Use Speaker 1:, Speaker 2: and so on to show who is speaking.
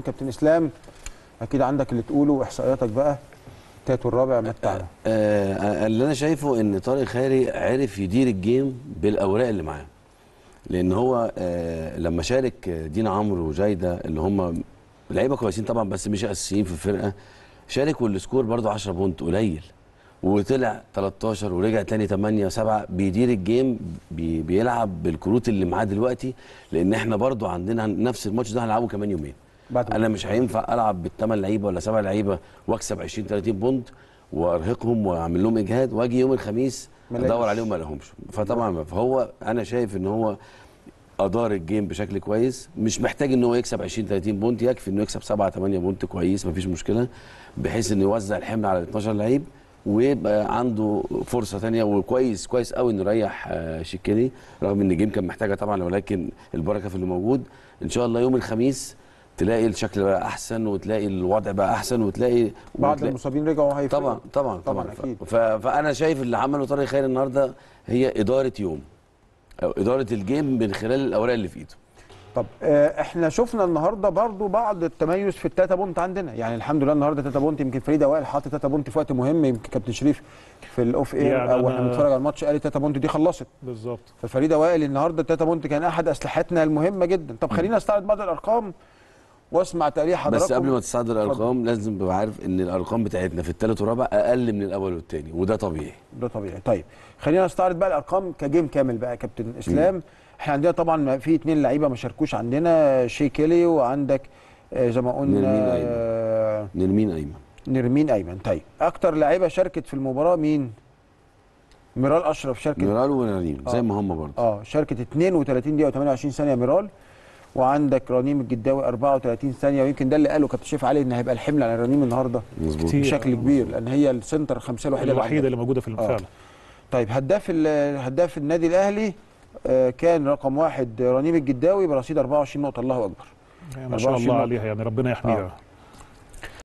Speaker 1: كابتن اسلام اكيد عندك اللي تقوله واحصائياتك بقى تاتو الرابع متعنا
Speaker 2: آه اللي انا شايفه ان طارق خيري عرف يدير الجيم بالاوراق اللي معاه لان هو آه لما شارك دينا عمرو وجايده اللي هم لعيبه كويسين طبعا بس مش اساسيين في الفرقه شارك والسكور برضو 10 بونت قليل وطلع 13 ورجع تاني 8 7 بيدير الجيم بي بيلعب بالكروت اللي معاه دلوقتي لان احنا برضو عندنا نفس الماتش ده هنلعبه كمان يومين
Speaker 1: بعد
Speaker 2: انا مش هينفع العب بالثمان لعيبه ولا سبع لعيبه واكسب 20 30 بونت وارهقهم واعمل لهم اجهاد واجي يوم الخميس
Speaker 1: ما الاقيش.
Speaker 2: ادور عليهم ما الاقيهمش فطبعا فهو انا شايف ان هو ادار الجيم بشكل كويس مش محتاج ان هو يكسب 20 30 بونت يكفي انه يكسب 7 8 بونت كويس مفيش مشكله بحيث انه يوزع الحمل على 12 لعيب ويبقى عنده فرصه ثانيه وكويس كويس قوي انه يريح آه، شيكيلي رغم ان الجيم كان محتاجه طبعا ولكن البركه في اللي موجود ان شاء الله يوم الخميس تلاقي الشكل بقى احسن وتلاقي الوضع بقى احسن وتلاقي
Speaker 1: بعض
Speaker 2: وتلاقي
Speaker 1: المصابين رجعوا هيفرقوا
Speaker 2: طبعا طبعا
Speaker 1: طبعاً
Speaker 2: طبعا,
Speaker 1: أكيد.
Speaker 2: ف... فانا شايف اللي عمله طارق خير النهارده هي اداره يوم او اداره الجيم من خلال الاوراق اللي في ايده
Speaker 1: طب آه، احنا شفنا النهارده برضو بعض التميز في التاتا بونت عندنا يعني الحمد لله النهارده تاتا بونت يمكن فريد اوائل حاطط تاتا بونت في وقت مهم يمكن كابتن شريف في الاوف اير
Speaker 3: يعني
Speaker 1: او
Speaker 3: أنا-
Speaker 1: احنا بنتفرج على الماتش قال تاتا بونت دي خلصت
Speaker 3: بالظبط
Speaker 1: ففريد اوائل النهارده تاتا بونت كان احد اسلحتنا المهمه جدا طب خلينا نستعرض بعض الارقام واسمع تقرير حضراتكم
Speaker 2: بس قبل ما تصعد الارقام لازم تبقى عارف ان الارقام بتاعتنا في الثالث والرابع اقل من الاول والثاني وده طبيعي
Speaker 1: ده طبيعي طيب خلينا نستعرض بقى الارقام كجيم كامل بقى يا كابتن اسلام احنا عندنا طبعا في اثنين لعيبه ما شاركوش عندنا شي كيلي وعندك آه، زي ما قلنا
Speaker 2: نرمين أيمن.
Speaker 1: آه،
Speaker 2: نرمين ايمن
Speaker 1: نرمين ايمن طيب اكتر لعيبه شاركت في المباراه مين ميرال اشرف شاركت
Speaker 2: ميرال ونرمين زي
Speaker 1: آه.
Speaker 2: ما هم برضه
Speaker 1: اه شاركت 32 دقيقه و28 ثانيه ميرال وعندك رنيم الجداوي 34 ثانيه ويمكن ده اللي قاله كابتن شريف علي ان هيبقى الحمل على رنيم النهارده
Speaker 2: مظبوط
Speaker 3: كتير.
Speaker 1: بشكل كبير لان هي السنتر الخمسيه الوحيده اللي
Speaker 3: الوحيده
Speaker 1: عندنا.
Speaker 3: اللي موجوده في
Speaker 1: آه.
Speaker 3: فعلا
Speaker 1: طيب هداف ال- هداف النادي الاهلي آه، كان رقم واحد رنيم الجداوي برصيد 24 نقطه الله اكبر
Speaker 3: يعني ما شاء
Speaker 1: 24
Speaker 3: الله
Speaker 1: نقطة.
Speaker 3: عليها يعني ربنا يحميها